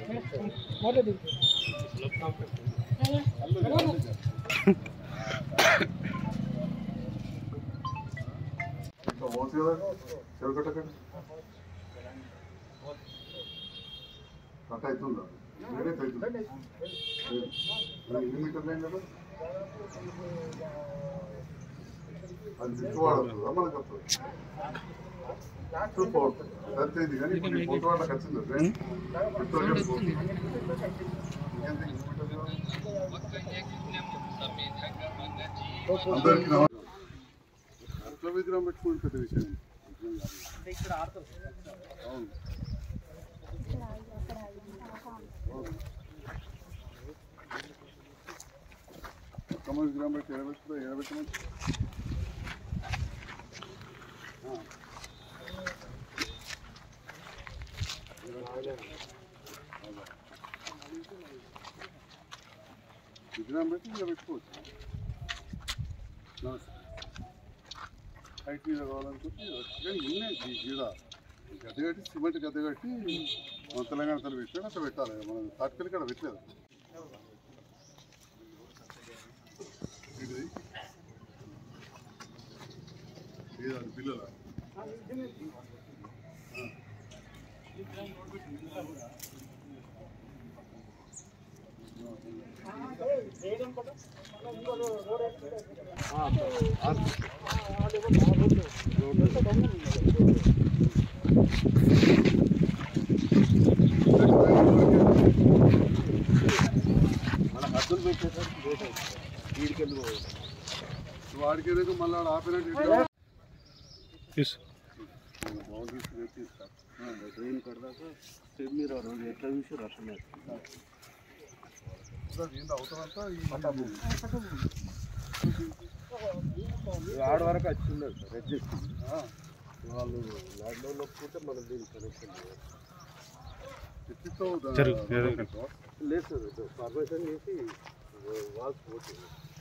ఇంకా పోతుంది కదా చెరుకట్ట కట్ అవుతుందా వేడైతే అవుతుంది ఎన్ని మీటర్లు అయింది కదా అది దిక్కు వాడుతుందా మనకు అప్పుడు ఇప్పుడు పో- అంతే ఇది కానీ ఇప్పుడు ఈ ఫోటో వాళ్ళకి వచ్చింది ట్రైన్ పెట్రోల్ ఇంకెంత ఎన్ని మీటర్లు అందరికీ నమస్కారం అట్లా విగ్రహం పెట్టుకుని పెద్ద విషయం అవును ఒక్కమ్మ విగ్రహం పెట్టి ఎడబెట్టుకుంటే ఎడబెట్టమని విగ్రహం పెట్టి ఇలా పెట్టుకోవచ్చు నమస్తే హైట్ మీద కావాలనుకుంటే కానీ ఉన్నాయి గీడ గద్దె కట్టి సిమెంట్ గద్దె కట్టి మన తెలంగాణ తల పెట్టాడు అట్లా పెట్టాలి మనం తాటికల్ ఇక్కడ పెట్టలేదు ఇది ఇది అది పిల్లల మన హద్దులు పెట్టేసరికి పోతాయి వీడికెళ్ళి పోయి వాడికి ఏదో మళ్ళీ ఆపినట్టు బాగుంది తీస్తా ట్రైన్ కడదాక స్టెప్ మీద రోడ్ ఎట్లా చూసి రసం దీంట్లో అవతలంతా ఈ ఆడ వరకు వచ్చింది సార్ అడ్జస్ట్ ఆ, వాళ్ళు లాక్డౌన్ ఒప్పుకుంటే మనం దీనికి కనెక్షన్ ఎత్తితో దా- లేదు సార్ పర్మిషన్ చేసి వాల్స్ పోతుంది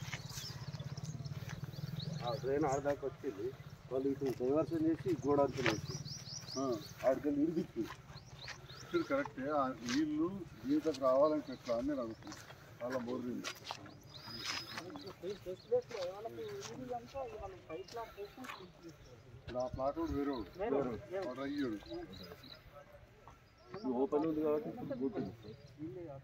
ఆ ట్రైన్ ఆడదాకా వచ్చింది వాళ్ళు ఇటు డైవర్షన్ చేసి గోడంతా వేసి ఆ, ఆడికెళ్ళి ఇరిగిచ్చి ఇది కరెక్టే ఆ నీళ్ళు దీంట్లోకి రావాలని ఎట్లా అని నేను అడుగుతున్నాను చాలా బోర్రింది ఇప్పుడు ఆ ప్లాట్ వాడు వేరే వాడు వాడు అయ్యాడు ఓపెన్ ఉంది కాబట్టి ఇప్పుడు పోతుంది సార్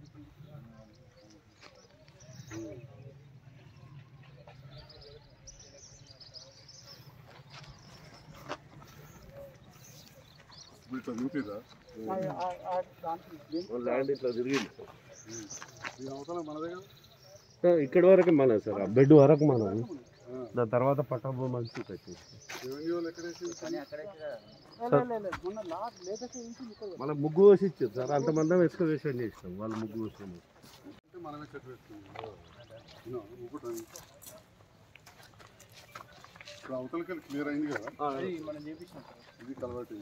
ఇప్పుడు ఇట్లా చూపిదా ల్యాండ్ ఇట్లా తిరిగింది సార్ దీని అవతల మనదే కదా సార్ ఇక్కడ వరకు మన సార్ ఆ బెడ్ వరకు మన ఆ, దాని తర్వాత పట్టభూమి మంచి కట్టేసి రెవెన్యూ వాళ్ళు ఎక్కడేసి మళ్ళీ ముగ్గు వేసి ఇచ్చారు సార్ అంతమంది ఎక్స్కవేషన్ చేసినాం వాళ్ళు ముగ్గు వేసాము అంటే మనమే చెట్టు పెట్టుకున్నాం ఇదిగో, ఇంకోటి ఉంది. ఇప్పుడు అవతలకి క్లియర్ అయింది కదా ఇది కలవాటు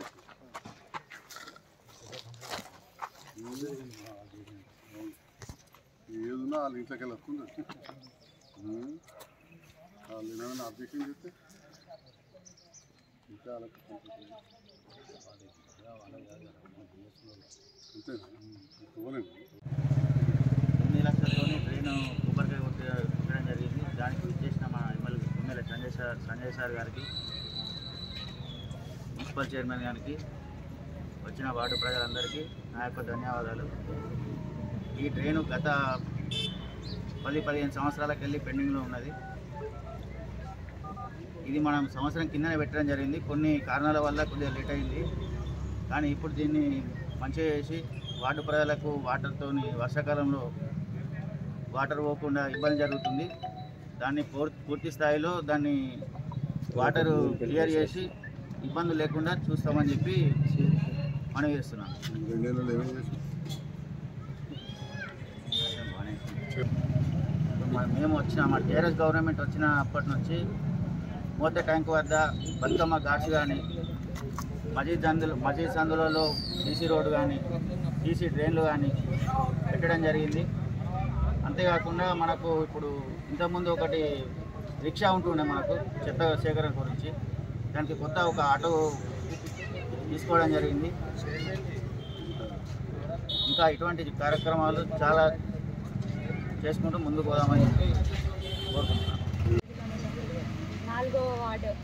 ఏదున్నా వాళ్ళ ఇంట్లోకి వెళ్ళి వస్తుంది ఉమ్. వాళ్ళు ఏమైనా అబ్జెక్షన్ చేస్తే ఇంకా వాళ్ళకి పంపిస్తుంది. అంతేనా పోలేము తొమ్మిది లక్షలతోని ట్రైన్ కొబ్బరికాయ కొట్టి పెట్టడం జరిగింది దానికి విచ్చేసిన మా MLA MLA Sanjay sir Sanjay sir గారికి మున్సిపల్ చైర్మన్ గారికి వచ్చిన వార్డు ప్రజలందరికీ నా యొక్క ధన్యవాదాలు ఈ ట్రైను గత పది పదిహేను సంవత్సరాలకు వెళ్ళి పెండింగ్లో ఉన్నది ఇది మనం సంవత్సరం కిందనే పెట్టడం జరిగింది కొన్ని కారణాల వల్ల కొద్దిగా లేట్ అయింది కానీ ఇప్పుడు దీన్ని మంచిగా చేసి వార్డు ప్రజలకు వాటర్తోని వర్షాకాలంలో వాటర్ పోకుండా ఇబ్బంది జరుగుతుంది దాన్ని పూర్- పూర్తి స్థాయిలో దాన్ని వాటర్ క్లియర్ చేసి ఇబ్బంది లేకుండా చూస్తామని చెప్పి మనవి చేస్తున్నాను రెండేళ్ళు ఏమేమి చేసి మ- మేము వచ్చిన మా టీఆర్ఎస్ గవర్నమెంట్ వచ్చిన అప్పటి నుంచి మూత ట్యాంక్ వద్ద బతుకమ్మ ఘాట్స్ కానీ మజీద్ సందులు మజీద్ సందులలో సీసీ రోడ్డు కానీ సీసీ డ్రైన్లు కానీ పెట్టడం జరిగింది అంతేకాకుండా మనకు ఇప్పుడు ఇంతకుముందు ఒకటి రిక్షా ఉంటుండే మనకు చెత్త సేకరణ గురించి దానికి కొత్త ఒక ఆటో తీసుకోవడం జరిగింది ఇంకా ఇంకా ఇటువంటి కార్యక్రమాలు చాలా చేసుకుంటూ ముందుకు పోదామని కోరుకుంటున్నాను నాలుగవ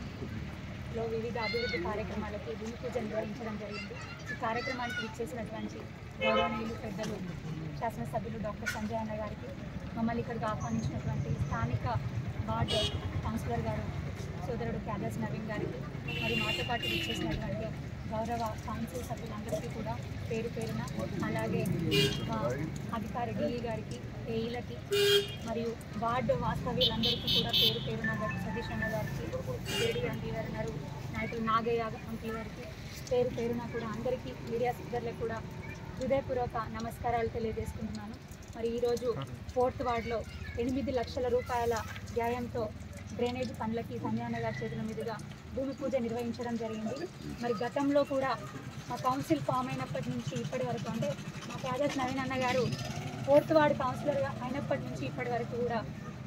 వార్డులో వివిధ అభివృద్ధి కార్యక్రమాలకి భూమి పూజ నిర్వహించడం జరిగింది ఈ కార్యక్రమానికి ఇచ్చేసినటువంటి గౌరవనీయులు పెద్దలు శాసనసభ్యులు డాక్టర్ సంజయ్ అన్న గారికి మమ్మల్ని ఇక్కడికి ఆహ్వానించినటువంటి స్థానిక వార్డు కౌన్సిలర్ గారు సోదరుడు క్యాదర్స్ నవీన్ గారికి మరి మాతో పాటు ఇచ్చేసినటువంటి గౌరవ కౌన్సిల్ సభ్యులందరికీ కూడా పేరు పేరున అలాగే మా అధికారి డిఈ గారికి ఏఈలకి మరియు వార్డు వాస్తవ్యులందరికీ కూడా పేరు పేరున డాక్టర్ సతీష్ అన్న గారికి జేడీ అంపీ గారు ఉన్నారు నాయకులు నాగయ్య అంపీ గారికి పేరు పేరున కూడా అందరికీ మీడియా సిద్ధర్లకు కూడా హృదయపూర్వక నమస్కారాలు తెలియజేసుకుంటున్నాను మరి ఈరోజు ఫోర్త్ వార్డులో ఎనిమిది లక్షల రూపాయల వ్యాయంతో డ్రైనేజ్ పనులకి సంజయన్న గారి చేతుల మీదుగా భూమి పూజ నిర్వహించడం జరిగింది మరి గతంలో కూడా మా కౌన్సిల్ ఫామ్ అయినప్పటి నుంచి ఇప్పటి వరకు అంటే మా క్యాదర్స్ నవీన్ అన్న గారు ఫోర్త్ వార్డు కౌన్సిలర్గా అయినప్పటి నుంచి ఇప్పటి వరకు కూడా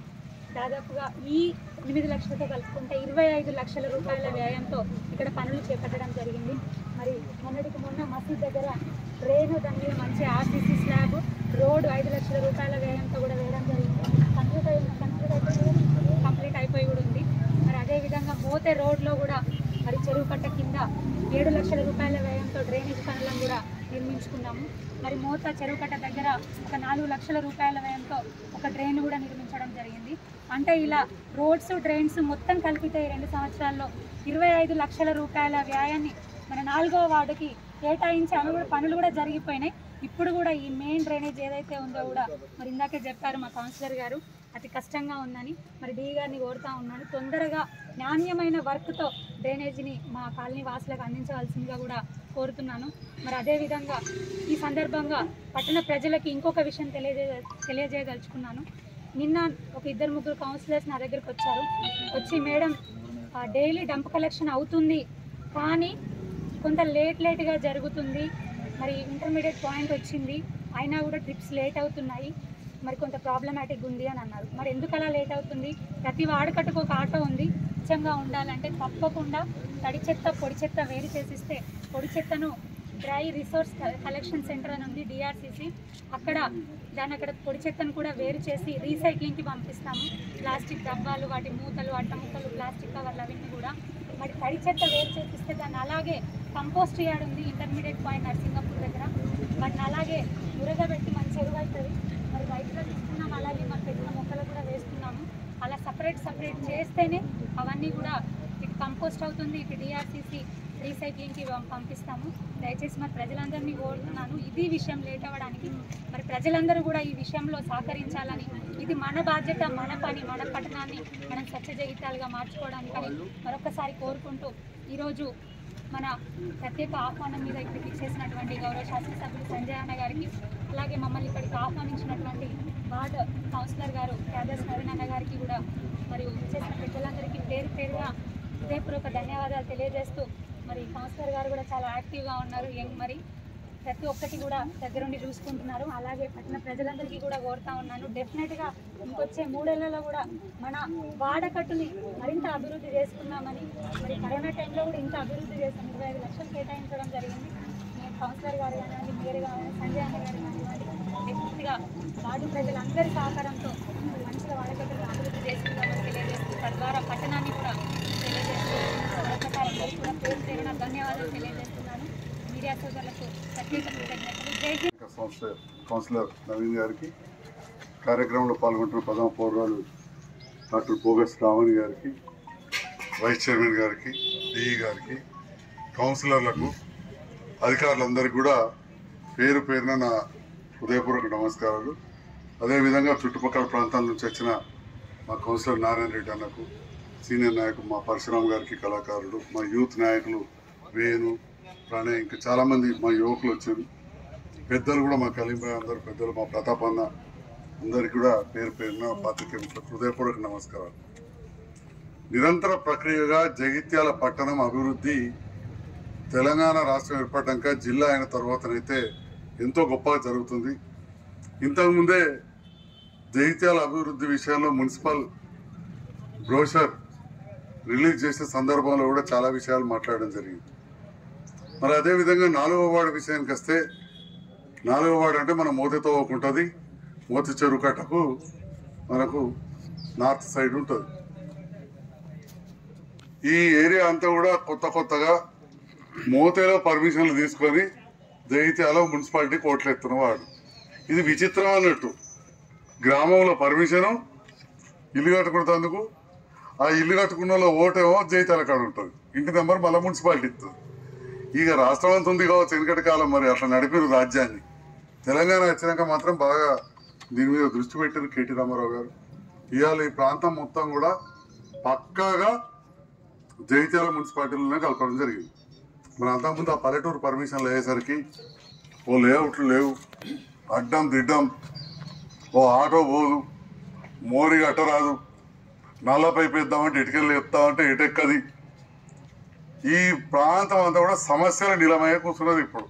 దాదాపుగా ఈ ఎనిమిది లక్షలతో కలుపుకుంటే ఇరవై ఐదు లక్షల రూపాయల వ్యయంతో ఇక్కడ పనులు చేపట్టడం జరిగింది మరి మొన్నటికి మొన్న మసీద్ దగ్గర డ్రైన్ దాని మీద మంచి ఆర్సీసీ స్లాబ్ రోడ్డు ఐదు లక్షల రూపాయల వ్యయంతో కూడా వేయడం జరిగింది కంప్లీట్ అయి కంప్లీట్ అయిపోయి కంప్లీట్ అయిపోయి కూడా ఉంది మరి అదేవిధంగా మోతే రోడ్లో కూడా మరి చెరువు కట్ట కింద ఏడు లక్షల రూపాయల వ్యయంతో డ్రైనేజ్ పనులను కూడా నిర్మించుకున్నాము మరి మోత చెరువు కట్ట దగ్గర ఒక నాలుగు లక్షల రూపాయల వ్యయంతో ఒక డ్రైన్ కూడా నిర్మించడం జరిగింది అంటే ఇలా రోడ్స్ డ్రైన్స్ మొత్తం కలిపితే ఈ రెండు సంవత్సరాల్లో ఇరవై ఐదు లక్షల రూపాయల వ్యయాన్ని మన నాలుగో వార్డుకి కేటాయించి అను కూడా పనులు కూడా జరిగిపోయినాయి ఇప్పుడు కూడా ఈ మెయిన్ డ్రైనేజ్ ఏదైతే ఉందో కూడా మరి ఇందాకే చెప్పారు మా కౌన్సిలర్ గారు అతి కష్టంగా ఉందని మరి డీ గారిని కోరుతా ఉన్నాను తొందరగా నాణ్యమైన వర్క్తో డ్రైనేజీని మా కాలనీ వాసులకు అందించవలసిందిగా కూడా కోరుతున్నాను మరి అదేవిధంగా ఈ సందర్భంగా పట్టణ ప్రజలకి ఇంకొక విషయం తెలియజే తెలియజేయదలుచుకున్నాను నిన్న ఒక ఇద్దరు ముగ్గురు కౌన్సిలర్స్ నా దగ్గరికి వచ్చారు వచ్చి మేడం డైలీ డంప్ కలెక్షన్ అవుతుంది కానీ కొంత లేట్ లేట్గా జరుగుతుంది మరి ఇంటర్మీడియట్ పాయింట్ వచ్చింది అయినా కూడా ట్రిప్స్ లేట్ అవుతున్నాయి మరి కొంత ప్రాబ్లమాటిక్ ఉంది అని అన్నారు మరి ఎందుకు అలా లేట్ అవుతుంది ప్రతి వాడకట్టుకు ఒక ఆటో ఉంది స్వచ్ఛంగా ఉండాలంటే తప్పకుండా తడి చెత్త పొడి చెత్త వేరు చేసిస్తే పొడి చెత్తను డ్రై రిసోర్స్ కలెక్షన్ సెంటర్ అని ఉంది డిఆర్సిసి అక్కడ దాని అక్కడ పొడి చెత్తను కూడా వేరు చేసి రీసైక్లింగ్కి పంపిస్తాము ప్లాస్టిక్ డబ్బాలు వాటి మూతలు అట్టముక్కలు ప్లాస్టిక్ కవర్లు అవన్నీ కూడా మరి తడి చెత్త వేరు చేపిస్తే దాన్ని అలాగే కంపోస్ట్ యార్డ్ ఉంది ఇంటర్మీడియట్ పాయింట్ నర్సింగపూర్ దగ్గర వాటిని అలాగే ఉరగబెట్టి మంచి ఎరువు అవుతుంది మరి రైతులో తీసుకున్నాం అలాగే మన పెట్టిన మొక్కలు కూడా వేస్తున్నాము అలా సపరేట్ సపరేట్ చేస్తేనే అవన్నీ కూడా ఇటు కంపోస్ట్ అవుతుంది ఇటు డిఆర్సీసీ రీసైక్లింగ్కి పం- పంపిస్తాము దయచేసి మరి ప్రజలందరినీ కోరుతున్నాను ఇది విషయం లేట్ అవ్వడానికి మరి ప్రజలందరూ కూడా ఈ విషయంలో సహకరించాలని ఇది మన బాధ్యత మన పని మన పట్టణాన్ని మనం స్వచ్ఛ జగిత్యాలుగా మార్చుకోవడానికని మరొకసారి కోరుకుంటూ ఈరోజు మన ప్రత్యేక ఆహ్వానం మీద ఇక్కడికి ఇచ్చేసినటువంటి గౌరవ శాసనసభ్యులు సంజయ్ అన్న గారికి అలాగే మమ్మల్ని ఇక్కడికి ఆహ్వానించినటువంటి వార్డు కౌన్సిలర్ గారు క్యాదర్స్ నవీన్ అన్న గారికి కూడా మరియు చేసిన పెద్దలందరికీ పేరు పేరుగా హృదయపూర్వక ధన్యవాదాలు తెలియజేస్తూ మరి కౌన్సిలర్ గారు కూడా చాలా యాక్టివ్గా ఉన్నారు యంగ్ మరి ప్రతి ఒక్కటి కూడా దగ్గరుండి చూసుకుంటున్నారు అలాగే పట్టణ ప్రజలందరికీ కూడా కోరుతా ఉన్నాను డెఫినెట్గా ఇంకొచ్చే మూడేళ్లలో కూడా మన వాడకట్టుని మరింత అభివృద్ధి చేసుకున్నామని మరి కరోనా టైంలో కూడా ఇంత అభివృద్ధి చేసాం ఇరవై ఐదు లక్షలు కేటాయించడం జరిగింది నేను కౌన్సిలర్ గారు కానివ్వండి మేయర్ కానివ్వండి సంజయ్ అన్న గారు కానివ్వండి డెఫినెట్గా వార్డు ప్రజలందరి సహకారంతో మంచిగా వాడకట్టును అభివృద్ధి చేసుకుందామని తెలియజేస్తూ తద్వారా పట్టణాన్ని కూడా తెలియజేస్తూ మరొకసారి అందరికీ కూడా పేరు పేరున ధన్యవాదాలు తెలియజేస్తున్నాను మీడియా సోదరులకు ప్రత్యేక కృతజ్ఞతలు జై హింద్ ఇంకా సంస్థ కౌన్సిలర్ నవీన్ గారికి కార్యక్రమంలో పాల్గొంటున్న ప్రథమ పౌరులు డాక్టర్ పోగస్ రావణి గారికి వైస్ చైర్మన్ గారికి డిఈ గారికి కౌన్సిలర్లకు అధికారులందరికీ కూడా పేరు పేరున నా హృదయపూర్వక నమస్కారాలు అదేవిధంగా చుట్టుపక్కల ప్రాంతాల నుంచి వచ్చిన మా కౌన్సిలర్ నారాయణ రెడ్డి అన్నకు సీనియర్ నాయకులు మా పరశురామ్ గారికి కళాకారులు మా యూత్ నాయకులు వేణు ప్రణయ్ ఇంకా చాలామంది మా యువకులు వచ్చారు పెద్దలు కూడా మా కలింబాయ్ అందరు పెద్దలు మా ప్రతాప్ అన్న అందరికి కూడా పేరు పేరున పాత్రికేయులకు హృదయపూర్వక నమస్కారాలు నిరంతర ప్రక్రియగా జగిత్యాల పట్టణం అభివృద్ధి తెలంగాణ రాష్ట్రం ఏర్పడ్డాక జిల్లా అయిన తర్వాతనైతే ఎంతో గొప్పగా జరుగుతుంది ఇంతకుముందే జగిత్యాల అభివృద్ధి విషయంలో మున్సిపల్ బ్రోషర్ రిలీజ్ చేసే సందర్భంలో కూడా చాలా విషయాలు మాట్లాడడం జరిగింది మరి అదేవిధంగా నాలుగవ వార్డు విషయానికి వస్తే నాలుగో వార్డు అంటే మన మోతితో ఉంటుంది మోతి చెరువు కట్టకు మనకు నార్త్ సైడ్ ఉంటుంది ఈ ఏరియా అంతా కూడా కొత్త కొత్తగా మోతేలో పర్మిషన్లు తీసుకొని జగిత్యాల మున్సిపాలిటీ కోట్లెత్తున వాడు ఇది విచిత్రం అన్నట్టు గ్రామంలో పర్మిషను ఇల్లు కట్టుకున్నందుకు ఆ ఇల్లు కట్టుకున్న వాళ్ళ ఓటేమో జైతాల కాడ ఉంటుంది ఇంటి నెంబర్ మళ్ళీ మున్సిపాలిటీ ఇస్తుంది ఇక రాష్ట్రం అంతా ఉంది కావచ్చు వెనకటి కాలం మరి అట్లా నడిపిన రాజ్యాన్ని తెలంగాణ వచ్చినాక మాత్రం బాగా దీని మీద దృష్టి పెట్టిన కేటీ రామారావు గారు ఇవాళ ఈ ప్రాంతం మొత్తం కూడా పక్కాగా జగిత్యాల మున్సిపాలిటీలోనే కలపడం జరిగింది మరి అంతకుముందు ఆ పల్లెటూరు పర్మిషన్లు అయ్యేసరికి ఓ లేఅవుట్లు లేవు అడ్డం దిడ్డం ఓ ఆటో పోదు మోరి అట్టరాదు నల్ల పైపు వేద్దామంటే ఇటుకలు చెప్తామంటే ఇటెక్కది ఈ ప్రాంతం అంతా కూడా సమస్యల నిలమయ్యే కూర్చున్నది ఇప్పుడు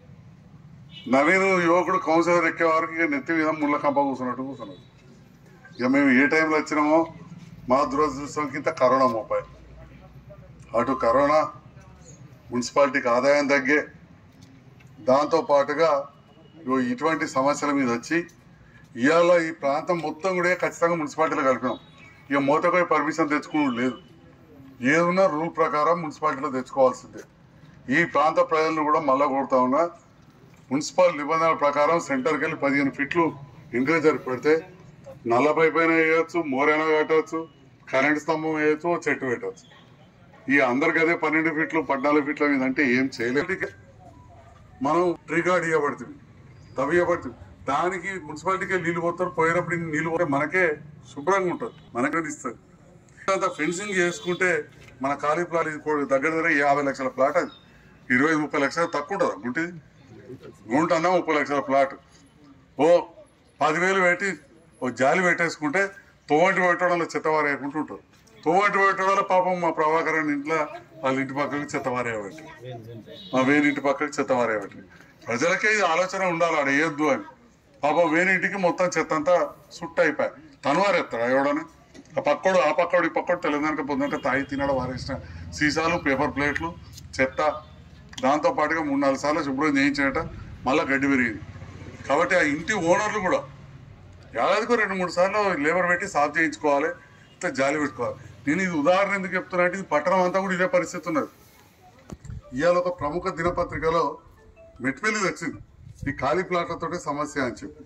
నవీన్ యువకుడు కౌన్సిలర్ ఎక్కే వారికి ఇక నెత్తి మీద ముళ్ళ కంప కూర్చున్నట్టు కూర్చున్నది ఇక మేము ఏ టైంలో వచ్చినామో మా దురదృష్టం కింద కరోనా మోపాయి అటు కరోనా మున్సిపాలిటీకి ఆదాయం తగ్గే దాంతో పాటుగా ఇగో ఇటువంటి సమస్యల మీద వచ్చి ఇవాళ ఈ ప్రాంతం మొత్తం కూడా ఖచ్చితంగా మున్సిపాలిటీలో కలిపినాం ఇక మూతపై పర్మిషన్ తెచ్చుకుని లేదు ఏదున్నా రూల్ ప్రకారం మున్సిపాలిటీలో తెచ్చుకోవాల్సిందే ఈ ప్రాంత ప్రజలను కూడా మళ్ళా కొడతా ఉన్నా మున్సిపల్ నిబంధనల ప్రకారం సెంటర్కి వెళ్ళి పదిహేను ఫీట్లు ఎంకరేజర్ పెడితే నల్లపై పైన వేయచ్చు మోరైనా కట్టవచ్చు కరెంట్ స్తంభం వేయచ్చు ఓ చెట్టు పెట్టవచ్చు ఈ అందరికి అదే పన్నెండు ఫీట్లు పద్నాలుగు ఫీట్ల మీద అంటే ఏం చేయలేదు మనం ట్రీ గార్డ్ ఇవ్వబడుతుంది తవ్వి ఇవ్వబడుతుంది దానికి మున్సిపాలిటీకి నీళ్లు పోతారు పోయినప్పుడు ఇన్ని నీళ్లు పోతే మనకే శుభ్రంగా ఉంటుంది మనకే ఇస్తుంది అంత ఫెన్సింగ్ చేసుకుంటే మన ఖాళీ ప్లాట్ ఇది కూడా దగ్గర దగ్గర యాభై లక్షల ప్లాట్ అది ఇరవై ముప్పై లక్షలు తక్కువ ఉంటుందా గుంటిది గుంట అన్నా ముప్పై లక్షల ప్లాట్ ఓ పదివేలు పెట్టి ఓ జాలి పెట్టేసుకుంటే తోవంటి పెట్టడంలో చెత్తవారేయకుండా ఉంటారు తోవంటి పెట్టడంలో పాపం మా ప్రభాకరన్ ఇంట్లో వాళ్ళ ఇంటి పక్కకి చెత్తవారేయబట్టి మా వేరింటి పక్కకి చెత్తవారేయబట్టి ప్రజలకే ఇది ఆలోచన ఉండాలి ఆడ వేయొద్దు అని పాపం వేరింటికి మొత్తం చెత్త అంతా సుట్ట అయిపోయి తను వారేస్తాడు ఎవడని ఆ పక్కోడు ఆ పక్కోడు ఈ పక్కోడు తెలంగాణకి పొందంటే తాగి తినడం వారేసిన సీసాలు పేపర్ ప్లేట్లు చెత్త దాంతో పాటుగా మూడు నాలుగు సార్లు శుభ్రం చేయించినట్ట మళ్ళీ గడ్డి పెరిగింది కాబట్టి ఆ ఇంటి ఓనర్లు కూడా ఏడాదికో రెండు మూడు సార్లు లేబర్ పెట్టి సాఫ్ చేయించుకోవాలి ఇంత జాలి పెట్టుకోవాలి నేను ఇది ఉదాహరణ ఎందుకు చెప్తున్నా అంటే ఇది పట్టణం అంతా కూడా ఇదే పరిస్థితి ఉన్నది ఇవాళ ఒక ప్రముఖ దినపత్రికలో మెట్పల్లి వచ్చింది ఈ ఖాళీ ప్లాట్లతోటే సమస్య అని చెప్పి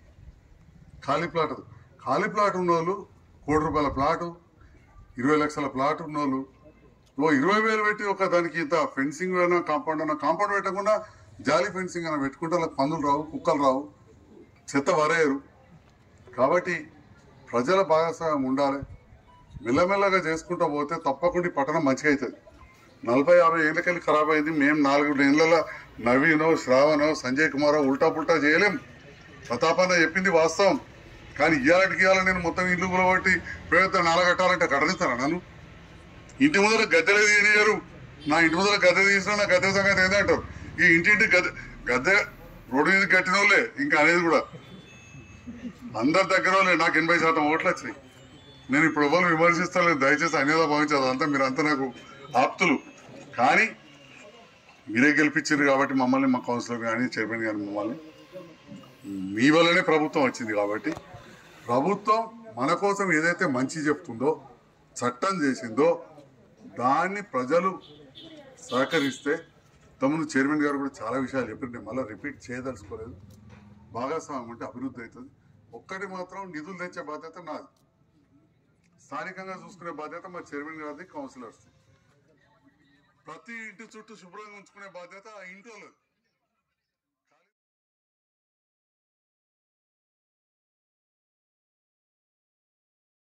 ఖాళీ ప్లాట్ ఖాళీ ప్లాట్ ఉన్నోళ్ళు కోటి రూపాయల ప్లాటు ఇరవై లక్షల ప్లాట్ ఉన్నోళ్ళు ఓ ఇరవై వేలు పెట్టి ఒక దానికి ఇంత ఫెన్సింగ్ అయినా కాంపౌండ్ అయినా కాంపౌండ్ పెట్టకుండా జాలీ ఫెన్సింగ్ అయినా పెట్టుకుంటే వాళ్ళకి పందులు రావు కుక్కలు రావు చెత్త వరేయరు కాబట్టి ప్రజల భాగస్వామ్యం ఉండాలి మెల్లమెల్లగా చేసుకుంటూ పోతే తప్పకుండా ఈ పట్టణం మంచిగా అవుతుంది నలభై యాభై ఏళ్ళకెళ్ళి ఖరాబ్ అయింది మేము నాలుగు ఏళ్ళ నవీనో శ్రావణో సంజయ్ కుమారో ఉల్టా పుల్టా చేయలేం ప్రతాపన్న చెప్పింది వాస్తవం కానీ ఇయ్యాలటికి ఇయ్యాల నేను మొత్తం ఇల్లు కూలబట్టి పేద నాలగట్టాలంటే కట్టనిస్తారా నన్ను ఇంటి ముందర గద్దెలే తీయనియరు నా ఇంటి ముందర గద్దె తీసినా నా గద్దె సంగతి ఏంటంటారు ఈ ఇంటింటి గద్దె గద్దె రోడ్డు మీద కట్టిన వాళ్ళే ఇంకా అనేది కూడా అందరి దగ్గర వాళ్ళే నాకు ఎనభై శాతం ఓట్లు వచ్చినాయి నేను ఇప్పుడు ఎవరు విమర్శిస్తాను దయచేసి అన్యదా భావించదు అంతా మీరంతా నాకు ఆప్తులు కానీ మీరే గెలిపించారు కాబట్టి మమ్మల్ని మా కౌన్సిలర్ కానీ చైర్మన్ కానీ మమ్మల్ని మీ వల్లనే ప్రభుత్వం వచ్చింది కాబట్టి ప్రభుత్వం మన కోసం ఏదైతే మంచి చెప్తుందో చట్టం చేసిందో దాన్ని ప్రజలు సహకరిస్తే తమను చైర్మన్ గారు కూడా చాలా విషయాలు చెప్పారు నేను మళ్ళీ రిపీట్ చేయదలుచుకోలేదు భాగస్వామ్యం అంటే అభివృద్ధి అవుతుంది ఒక్కటి మాత్రం నిధులు తెచ్చే బాధ్యత నాది స్థానికంగా చూసుకునే బాధ్యత మా చైర్మన్ గారిది కౌన్సిలర్స్ ప్రతి ఇంటి చుట్టూ శుభ్రంగా ఉంచుకునే బాధ్యత ఆ ఇంటి వాళ్ళది